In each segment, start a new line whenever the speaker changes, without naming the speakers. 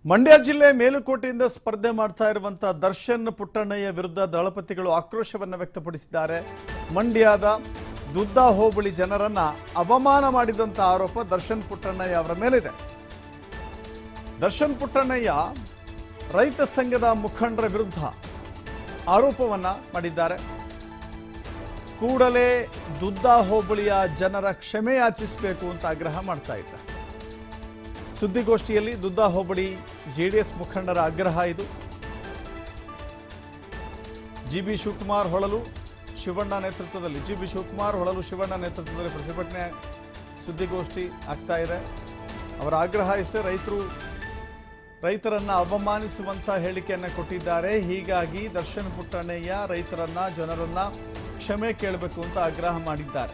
ಮಂಡ್ಯ ಜಿಲ್ಲೆ ಮೇಲುಕೋಟೆಯಿಂದ ಸ್ಪರ್ಧೆ ಮಾಡ್ತಾ ಇರುವಂತ ದರ್ಶನ್ ಪುಟ್ಟಣ್ಣಯ್ಯ ವಿರುದ್ಧ ದಳಪತಿಗಳು ಆಕ್ರೋಶವನ್ನ ವ್ಯಕ್ತಪಡಿಸಿದ್ದಾರೆ ಮಂಡ್ಯದ ದುದ್ದ ಹೋಬಳಿ ಜನರನ್ನ ಅವಮಾನ ಮಾಡಿದಂತ ಆರೋಪ ದರ್ಶನ್ ಪುಟ್ಟಣ್ಣಯ್ಯ ಅವರ ಮೇಲಿದೆ ದರ್ಶನ್ ಪುಟ್ಟಣ್ಣಯ್ಯ ರೈತ ಸಂಘದ ಮುಖಂಡರ ವಿರುದ್ಧ ಆರೋಪವನ್ನ ಮಾಡಿದ್ದಾರೆ ಕೂಡಲೇ ದುದ್ದ ಹೋಬಳಿಯ ಜನರ ಕ್ಷಮೆ ಯಾಚಿಸಬೇಕು ಅಂತ ಆಗ್ರಹ ಮಾಡ್ತಾ ಇದ್ದಾರೆ ಸುದ್ದಿಗೋಷ್ಠಿಯಲ್ಲಿ ದುದ್ದ ಹೋಬಳಿ ಜೆಡಿಎಸ್ ಮುಖಂಡರ ಆಗ್ರಹ ಇದು ಜಿ ಬಿ ಶಿವಕುಮಾರ್ ಹೊಳಲು ಶಿವಣ್ಣ ನೇತೃತ್ವದಲ್ಲಿ ಜಿ ಬಿ ಶಿವಕುಮಾರ್ ಹೊಳಲು ಶಿವಣ್ಣ ನೇತೃತ್ವದಲ್ಲಿ ಪ್ರತಿಭಟನೆ ಸುದ್ದಿಗೋಷ್ಠಿ ಆಗ್ತಾ ಇದೆ ಅವರ ಆಗ್ರಹ ಇಷ್ಟೇ ರೈತರು ರೈತರನ್ನ ಅವಮಾನಿಸುವಂತ ಹೇಳಿಕೆಯನ್ನ ಕೊಟ್ಟಿದ್ದಾರೆ ಹೀಗಾಗಿ ದರ್ಶನ್ ಪುಟ್ಟಣ್ಣಯ್ಯ ರೈತರನ್ನ ಜನರನ್ನ ಕ್ಷಮೆ ಕೇಳಬೇಕು ಅಂತ ಆಗ್ರಹ ಮಾಡಿದ್ದಾರೆ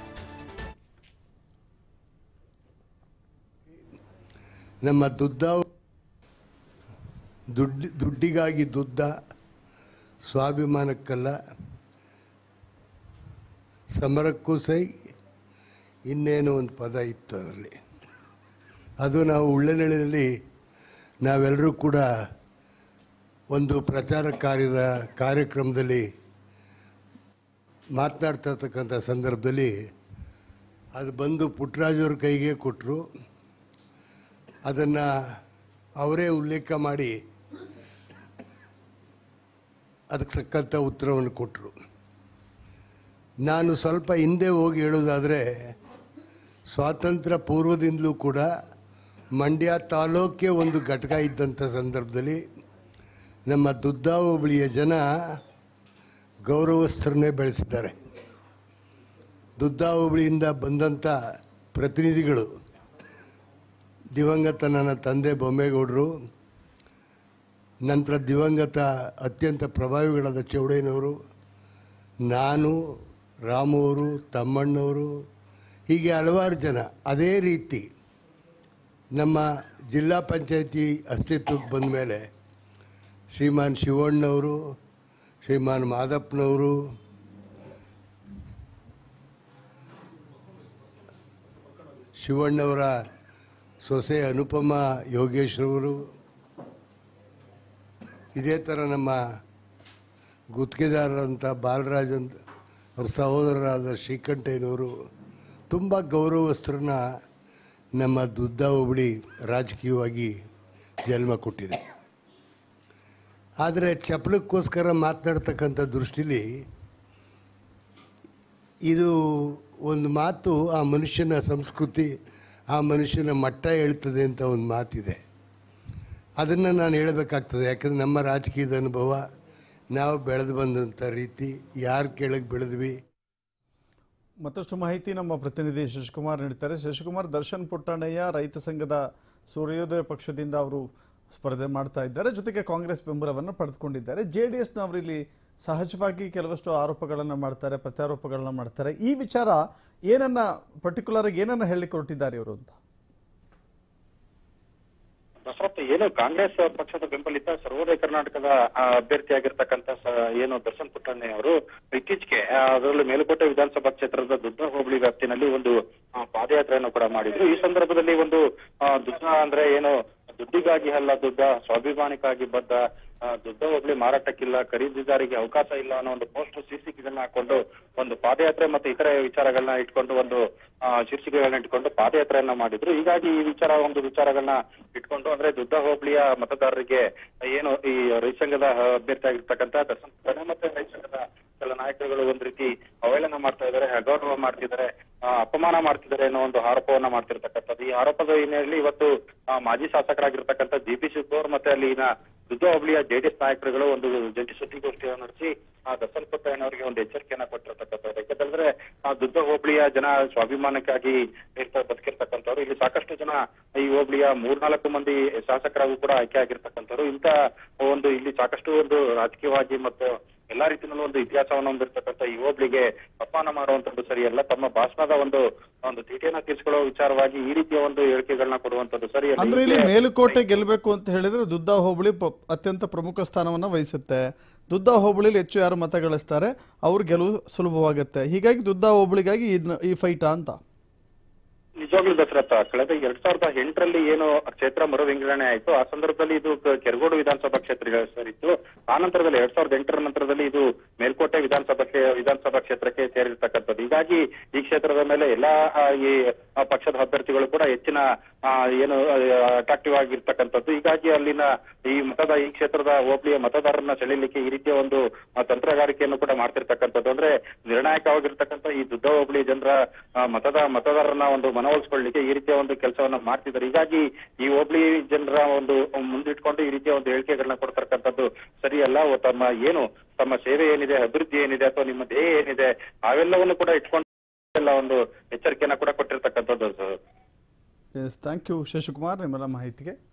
ನಮ್ಮ ದುದ್ದ ದುಡ್ಡಿ ದುಡ್ಡಿಗಾಗಿ ದುದ್ದ ಸ್ವಾಭಿಮಾನಕ್ಕಲ್ಲ ಸಮರಕ್ಕೂ ಸೈ ಇನ್ನೇನು ಒಂದು ಪದ ಇತ್ತು ಅದರಲ್ಲಿ ಅದು ನಾವು ಉಳ್ಳೆನಳ್ಳಿಯಲ್ಲಿ ನಾವೆಲ್ಲರೂ ಕೂಡ ಒಂದು ಪ್ರಚಾರ ಕಾರ್ಯದ ಕಾರ್ಯಕ್ರಮದಲ್ಲಿ ಮಾತನಾಡ್ತಾ ಇರ್ತಕ್ಕಂಥ ಸಂದರ್ಭದಲ್ಲಿ ಅದು ಬಂದು ಪುಟ್ಟರಾಜವ್ರ ಕೈಗೆ ಕೊಟ್ಟರು ಅದನ್ನು ಅವರೇ ಉಲ್ಲೇಖ ಮಾಡಿ ಅದಕ್ಕೆ ಸಕ್ಕಂಥ ಉತ್ತರವನ್ನು ಕೊಟ್ಟರು ನಾನು ಸ್ವಲ್ಪ ಹಿಂದೆ ಹೋಗಿ ಹೇಳೋದಾದರೆ ಸ್ವಾತಂತ್ರ್ಯ ಪೂರ್ವದಿಂದಲೂ ಕೂಡ ಮಂಡ್ಯ ತಾಲೂಕೆ ಒಂದು ಘಟಕ ಇದ್ದಂಥ ಸಂದರ್ಭದಲ್ಲಿ ನಮ್ಮ ದುದ್ದ ಹೋಬಳಿಯ ಜನ ಗೌರವಸ್ಥರನ್ನೇ ಬೆಳೆಸಿದ್ದಾರೆ ದುದ್ದ ಹೋಬಳಿಯಿಂದ ಬಂದಂಥ ಪ್ರತಿನಿಧಿಗಳು ದಿವಂಗತ ನನ್ನ ತಂದೆ ಬೊಮ್ಮೇಗೌಡರು ನಂತರ ದಿವಂಗತ ಅತ್ಯಂತ ಪ್ರಭಾವಿಗಳಾದ ಚೌಡಯ್ಯನವರು ನಾನು ರಾಮು ಅವರು ತಮ್ಮಣ್ಣವರು ಹೀಗೆ ಹಲವಾರು ಜನ ಅದೇ ರೀತಿ ನಮ್ಮ ಜಿಲ್ಲಾ ಪಂಚಾಯತಿ ಅಸ್ತಿತ್ವಕ್ಕೆ ಬಂದ ಮೇಲೆ ಶ್ರೀಮಾನ್ ಶಿವಣ್ಣವರು ಶ್ರೀಮಾನ್ ಮಾದಪ್ಪನವರು ಶಿವಣ್ಣವರ ಸೊಸೆ ಅನುಪಮ ಯೋಗೇಶ್ರವರು ಇದೇ ಥರ ನಮ್ಮ ಗುತ್ತಿಗೆದಾರರಂಥ ಬಾಲರಾಜ್ ಅಂತ ಅವ್ರ ಸಹೋದರರಾದ ಶ್ರೀಕಂಠಯ್ಯನವರು ತುಂಬ ಗೌರವಸ್ಥರನ್ನ ನಮ್ಮ ದುದ್ದ ಹೋಬಳಿ ರಾಜಕೀಯವಾಗಿ ಜನ್ಮ ಕೊಟ್ಟಿದೆ ಆದರೆ ಚಪಲಕ್ಕೋಸ್ಕರ ಮಾತನಾಡ್ತಕ್ಕಂಥ ದೃಷ್ಟಿಲಿ ಇದು ಒಂದು ಮಾತು ಆ ಮನುಷ್ಯನ ಸಂಸ್ಕೃತಿ ಆ ಮನುಷ್ಯನ ಮಟ್ಟ ಹೇಳ್ತದೆ ಅಂತ ಒಂದು ಮಾತಿದೆ ಅದನ್ನು ನಾನು ಹೇಳಬೇಕಾಗ್ತದೆ ಯಾಕಂದರೆ ನಮ್ಮ ರಾಜಕೀಯದ ಅನುಭವ ನಾವು ಬೆಳೆದು ಬಂದಂಥ ರೀತಿ ಯಾರು ಕೆಳಗೆ ಬೆಳೆದ್ವಿ
ಮತ್ತಷ್ಟು ಮಾಹಿತಿ ನಮ್ಮ ಪ್ರತಿನಿಧಿ ಶಶಿಕುಮಾರ್ ನೀಡ್ತಾರೆ ಶಶಿಕುಮಾರ್ ದರ್ಶನ್ ಪುಟ್ಟಣ್ಣಯ್ಯ ರೈತ ಸಂಘದ ಸೂರ್ಯೋದಯ ಪಕ್ಷದಿಂದ ಅವರು ಸ್ಪರ್ಧೆ ಮಾಡ್ತಾ ಇದ್ದಾರೆ ಜೊತೆಗೆ ಕಾಂಗ್ರೆಸ್ ಬೆಂಬಲವನ್ನು ಪಡೆದುಕೊಂಡಿದ್ದಾರೆ ಜೆ ಡಿ ಎಸ್ನವರು ಇಲ್ಲಿ ಸಹಜವಾಗಿ ಕೆಲವಷ್ಟು ಆರೋಪಗಳನ್ನು ಮಾಡ್ತಾರೆ ಪ್ರತ್ಯಾರೋಪಗಳನ್ನ ಮಾಡ್ತಾರೆ ಈ ವಿಚಾರ ಏನನ್ನ ಪರ್ಟಿಕ್ಯುಲರ್ ಆಗಿ ಏನನ್ನ ಹೇಳಲಿಕ್ಕೆ ಹೊರಟಿದ್ದಾರೆ ಇವರು ಅಂತ
ದಸರತ್ ಏನು ಕಾಂಗ್ರೆಸ್ ಪಕ್ಷದ ಬೆಂಬಲಿತ ಸರ್ವೋದಯ ಕರ್ನಾಟಕದ ಆ, ಅಭ್ಯರ್ಥಿಯಾಗಿರ್ತಕ್ಕಂಥ ಸ- ಏನು ದರ್ಶನ್ ಪುಟ್ಟಣ್ಣಯ್ಯ ಅವರು ಇತ್ತೀಚೆಗೆ ಆ, ಅದರಲ್ಲೂ ಮೇಲುಕೋಟೆ ವಿಧಾನಸಭಾ ಕ್ಷೇತ್ರದ ದುದ್ದ ಹೋಬಳಿ ವ್ಯಾಪ್ತಿನಲ್ಲಿ ಒಂದು ಆ, ಪಾದಯಾತ್ರೆಯನ್ನು ಕೂಡ ಮಾಡಿದ್ರು ಈ ಸಂದರ್ಭದಲ್ಲಿ ಒಂದು ಆ, ದುದ್ದ ಅಂದ್ರೆ ಏನು ದುಡ್ಡಿಗಾಗಿ ಅಲ್ಲ ದುಡ್ಡ ಸ್ವಾಭಿಮಾನಿಗಾಗಿ ಬದ್ಧ ಆ, ದುಡ್ಡ ಹೋಬಳಿ ಮಾರಾಟಕ್ಕಿಲ್ಲ ಖರೀದಿದಾರಿಗೆ ಅವಕಾಶ ಇಲ್ಲ ಅನ್ನೋ ಒಂದು ಪೋಸ್ಟರ್ ಶೀರ್ಷಿಕೆಗಳನ್ನ ಹಾಕೊಂಡು ಒಂದು ಪಾದಯಾತ್ರೆ ಮತ್ತೆ ಇತರೆ ವಿಚಾರಗಳನ್ನ ಇಟ್ಕೊಂಡು ಒಂದು ಆ, ಶೀರ್ಷಿಕೆಗಳನ್ನ ಇಟ್ಕೊಂಡು ಪಾದಯಾತ್ರೆಯನ್ನ ಮಾಡಿದ್ರು ಹೀಗಾಗಿ ಈ ವಿಚಾರ ಒಂದು ವಿಚಾರಗಳನ್ನ ಇಟ್ಕೊಂಡು ಅಂದ್ರೆ ದುಡ್ಡ ಹೋಬಳಿಯ ಮತದಾರರಿಗೆ ಏನು ಈ ರೈತ ಸಂಘದ ಅಭ್ಯರ್ಥಿ ಆಗಿರ್ತಕ್ಕಂಥ ದರ್ಶನ್ ಪುಟ್ಟಣ್ಣ ಮತ್ತೆ ರೈತ ಸಂಘದ ಕೆಲ ನಾಯಕರುಗಳು ಒಂದ್ ರೀತಿ ಅವಹೇಳನ ಮಾಡ್ತಾ ಇದ್ದಾರೆ ಅಗೌರವ ಮಾಡ್ತಿದ್ದಾರೆ ಆ, ಅಪಮಾನ ಮಾಡ್ತಿದ್ದಾರೆ ಅನ್ನೋ ಒಂದು ಆರೋಪವನ್ನ ಮಾಡ್ತಿರ್ತಕ್ಕಂಥದ್ದು ಈ ಆರೋಪದ ಹಿನ್ನೆಲೆಯಲ್ಲಿ ಇವತ್ತು ಆ, ಮಾಜಿ ಶಾಸಕರಾಗಿರ್ತಕ್ಕಂಥ ಜಿ ಪಿ ಶಿವಕುಮಾರ್ ಮತ್ತೆ ಅಲ್ಲಿನ ದುದ್ದ ಹೋಬಳಿಯ ಜೆಡಿಎಸ್ ನಾಯಕರುಗಳು ಒಂದು ಜಂಟಿ ಸುದ್ದಿಗೋಷ್ಠಿಯನ್ನು ನಡೆಸಿ ಆ ದರ್ಶನ್ ಪುಟ್ಟಣ್ಣವರಿಗೆ ಒಂದು ಎಚ್ಚರಿಕೆಯನ್ನ ಕೊಟ್ಟಿರ್ತಕ್ಕಂಥದ್ದು ಯಾಕಂತಂದ್ರೆ ಆ ದುದ್ದ ಹೋಬಳಿಯ ಜನ ಸ್ವಾಭಿಮಾನಕ್ಕಾಗಿ ಇರ್ತಾ ಬದುಕಿರ್ತಕ್ಕಂಥವ್ರು ಇಲ್ಲಿ ಸಾಕಷ್ಟು ಜನ ಈ ಹೋಬಳಿಯ ಮೂರ್ನಾಲ್ಕು ಮಂದಿ ಶಾಸಕರಾಗೂ ಕೂಡ ಆಯ್ಕೆ ಆಗಿರ್ತಕ್ಕಂಥವ್ರು ಇಂತ ಒಂದು ಇಲ್ಲಿ ಸಾಕಷ್ಟು ಒಂದು ರಾಜಕೀಯವಾಗಿ ಮತ್ತು ಎಲ್ಲಾ ರೀತಿಯಲ್ಲೂ ಒಂದು ಇತಿಹಾಸವನ್ನು ಹೊಂದಿರತಕ್ಕಂಥ ಈ ಹೋಬಳಿಗೆ ಅಪಮಾನ ಮಾಡುವಂತದ್ದು ಸರಿಯಲ್ಲ ತಮ್ಮ ಭಾಷಣದ ಒಂದು ಒಂದು ತೀಟೆಯನ್ನ ತೀರ್ಸ್ಕೊಳ್ಳೋ ವಿಚಾರವಾಗಿ ಈ ರೀತಿಯ ಒಂದು ಹೇಳಿಕೆಗಳನ್ನ ಕೊಡುವಂತದ್ದು ಸರಿಯಲ್ಲ
ಅಂದ್ರೆ ಇಲ್ಲಿ
ಹೀಗೆ-
ಮೇಲುಕೋಟೆ ಗೆಲ್ಲಬೇಕು ಅಂತ ಹೇಳಿದ್ರೆ ದುದ್ದ ಹೋಬಳಿ ಪ- ಅತ್ಯಂತ ಪ್ರಮುಖ ಸ್ಥಾನವನ್ನ ವಹಿಸುತ್ತೆ ದುದ್ದ ಹೋಬಳಿಲಿ ಹೆಚ್ಚು ಯಾರು ಮತ ಗಳಿಸ್ತಾರೆ ಅವ್ರ ಗೆಲುವು ಸುಲಭವಾಗುತ್ತೆ ಹೀಗಾಗಿ ದುದ್ದ ಹೋಬಳಿಗಾಗಿ ಇದ್ನ- ಈ ಫೈಟಾ ಅಂತ
ನಿಜವಾಗ್ಲೂ ದಸರಥ ಕಳೆದ ಎರಡ್ ಸಾವಿರದ ಎಂಟರಲ್ಲಿ ಏನು ಕ್ಷೇತ್ರ ಮರು ವಿಂಗಡಣೆ ಆಯ್ತು ಆ ಸಂದರ್ಭದಲ್ಲಿ ಇದು ಕ- ಕೆರಗೋಡು ವಿಧಾನಸಭಾ ಕ್ಷೇತ್ರ ಸೇರಿತ್ತು ಆ ನಂತರದಲ್ಲಿ ಎರಡ್ ಸಾವಿರದ ಎಂಟರ ನಂತರದಲ್ಲಿ ಇದು ಮೇಲ್ಕೋಟೆ ವಿಧಾನಸಭಾ ಕ್ಷೇ- ವಿಧಾನಸಭಾ ಕ್ಷೇತ್ರಕ್ಕೆ ಸೇರಿರ್ತಕ್ಕಂಥದ್ದು ಹೀಗಾಗಿ ಈ ಕ್ಷೇತ್ರದ ಮೇಲೆ ಎಲ್ಲಾ ಆ, ಈ ಆ, ಪಕ್ಷದ ಅಭ್ಯರ್ಥಿಗಳು ಕೂಡ ಹೆಚ್ಚಿನ ಆ, ಏನು ಅಟ್ರಾಕ್ಟಿವ್ ಆಗಿರ್ತಕ್ಕಂಥದ್ದು ಹೀಗಾಗಿ ಅಲ್ಲಿನ ಈ ಮತದ ಈ ಕ್ಷೇತ್ರದ ಹೋಬಳಿಯ ಮತದಾರರನ್ನ ಸೆಳೆಯಲಿಕ್ಕೆ ಈ ರೀತಿಯ ಒಂದು ಆ, ತಂತ್ರಗಾರಿಕೆಯನ್ನು ಕೂಡ ಮಾಡ್ತಿರ್ತಕ್ಕಂಥದ್ದು ಅಂದ್ರೆ ನಿರ್ಣಾಯಕವಾಗಿರ್ತಕ್ಕಂಥ ಈ ದುದ್ದ ಹೋಬಳಿ ಜನರ ಆ, ಮತದ ಮತದಾರರನ್ನ ಒಂದು ಮನವೊಲಿಸ್ಕೊಳ್ಳಿಕ್ಕೆ ಈ ರೀತಿಯ ಒಂದು ಕೆಲಸವನ್ನ ಮಾಡ್ತಿದ್ದಾರೆ ಹೀಗಾಗಿ ಈ ಹೋಬಳಿ ಜನರ ಒಂದು ಮುಂದಿಟ್ಕೊಂಡು ಈ ರೀತಿಯ ಒಂದು ಹೇಳಿಕೆಗಳನ್ನ ಕೊಡ್ತಕ್ಕಂಥದ್ದು ಸರಿಯಲ್ಲ ಒ- ತಮ್ಮ ಏನು ತಮ್ಮ ಸೇವೆ ಏನಿದೆ ಅಭಿವೃದ್ಧಿ ಏನಿದೆ ಅಥವಾ ನಿಮ್ಮ ಧ್ಯೇಯ ಏನಿದೆ ಅವೆಲ್ಲವನ್ನು ಕೂಡ ಇಟ್ಕೊಂಡು ಎಲ್ಲ ಒಂದು ಎಚ್ಚರಿಕೆಯನ್ನ ಕೂಡ ಕೊಟ್ಟಿರ್ತಕ್ಕಂಥದ್ದು sir
yes thank you Shashikumar ನಿಮ್ಮೆಲ್ಲ ಮಾಹಿತಿಗೆ